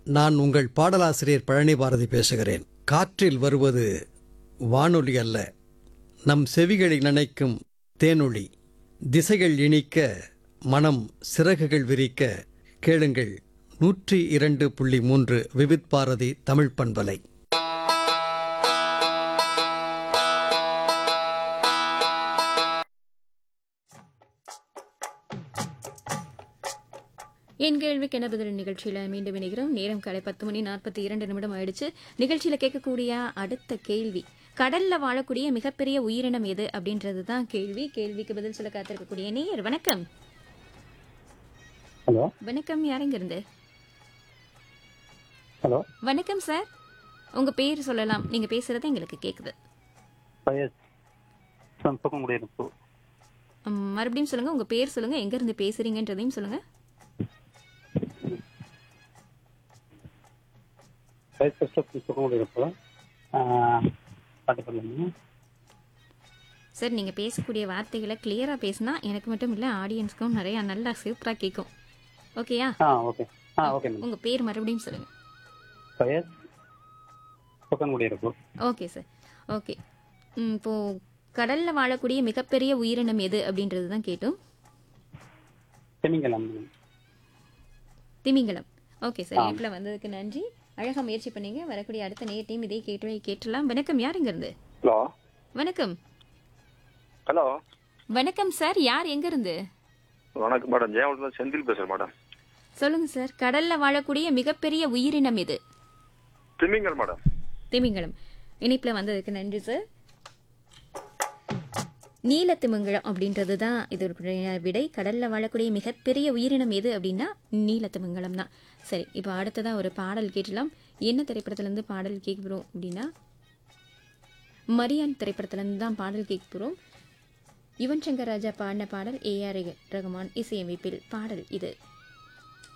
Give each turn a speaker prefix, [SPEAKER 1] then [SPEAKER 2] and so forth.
[SPEAKER 1] நான் உங்கள் பாடலாசிரியர் பழனி பாரதி பேசுகிறேன் காற்றில் வருவது வானொலி அல்ல நம் செவிகளை நினைக்கும் தேனொளி திசைகள் இனிக்க மனம் சிறகுகள் விரிக்க கேளுங்கள் நூற்றி இரண்டு புள்ளி மூன்று விவித் பாரதி தமிழ் பண்பலை
[SPEAKER 2] என் கேள்விக்கு என்ன பதில் நிகழ்ச்சியில மீண்டும் இணைகிறோம் நேரம் காலை பத்து மணி நாற்பத்தி இரண்டு நிமிடம் ஆயிடுச்சு நிகழ்ச்சியில கேட்கக்கூடிய அடுத்த கேள்வி கடல்ல வாழக்கூடிய மிகப்பெரிய உயிரினம் எது அப்படின்றது தான் கேள்வி கேள்விக்கு பதில் சொல்ல காத்திருக்கக்கூடிய நேயர் வணக்கம்
[SPEAKER 3] ஹலோ
[SPEAKER 2] வணக்கம் யாருங்க இருந்து
[SPEAKER 3] ஹலோ
[SPEAKER 2] வணக்கம் சார் உங்க பேர் சொல்லலாம் நீங்க பேசுறது எங்களுக்கு கேக்குது
[SPEAKER 3] பயஸ் சம்பகமுடைய இருப்பு
[SPEAKER 2] ம், மறுபடியும் சொல்லுங்க உங்க பேர் சொல்லுங்க எங்க இருந்து பேசுறீங்கன்றதையும் சொல்லுங்க
[SPEAKER 3] பயஸ் ஃபஸ்ட்டு சுகமுடைய இருப்பு பாட்டு பண்ணுங்க
[SPEAKER 2] சார் நீங்க பேசக்கூடிய வார்த்தைகளை கிளியரா பேசினா எனக்கு மட்டும் இல்ல ஆடியன்ஸ்க்கும் நிறைய நல்லா சூப்பரா கேட்கும் ஓகேயா
[SPEAKER 3] ஆ ஓகே ஆ ஓகே மேம்
[SPEAKER 2] உங்க பேர் மறுபடியும் சொல்லுங்க
[SPEAKER 3] பயஸ் சுகமுடைய இருப்பு
[SPEAKER 2] ஓகே சார் ஓகே ம், இப்போ கடல்ல வாழக்கூடிய மிகப்பெரிய உயிரினம் எது அப்படின்றது தான் கேட்டோம்
[SPEAKER 3] திமிங்கலம்
[SPEAKER 2] திமிங்கலம் ஓகே சார் இணைப்பில் வந்ததுக்கு நன்றி அழகா முயற்சி பண்ணீங்க வரக்கூடிய அடுத்த நேரத்தையும் இதே கேட்டு கேட்டலாம் வணக்கம் யார் எங்க இருந்து
[SPEAKER 4] ஹலோ
[SPEAKER 2] வணக்கம்
[SPEAKER 4] ஹலோ
[SPEAKER 2] வணக்கம் சார் யார் எங்க இருந்து
[SPEAKER 4] வணக்கம் மேடம் ஜெயவளத்தில் செந்தில் பேசுகிறேன் மேடம்
[SPEAKER 2] சொல்லுங்க சார் கடல்ல வாழக்கூடிய மிகப்பெரிய உயிரினம் எது
[SPEAKER 4] திமிங்கல் மேடம்
[SPEAKER 2] திமிங்கலம் இணைப்பில் வந்ததுக்கு நன்றி சார் நீலத்திமிங்கலம் அப்படின்றது தான் இதற்குரிய விடை கடல்ல வாழக்கூடிய மிகப்பெரிய உயிரினம் எது அப்படின்னா நீலத்திமிங்கலம் தான் சரி இப்போ அடுத்ததா ஒரு பாடல் கேட்டலாம் என்ன திரைப்படத்துலேருந்து பாடல் கேட்க போகிறோம் அப்படின்னா மரியான் திரைப்படத்துலேருந்து தான் பாடல் கேட்க போகிறோம் யுவன் சங்கர் ராஜா பாடின பாடல் ஏஆர் ரகுமான் இசையமைப்பில் பாடல் இது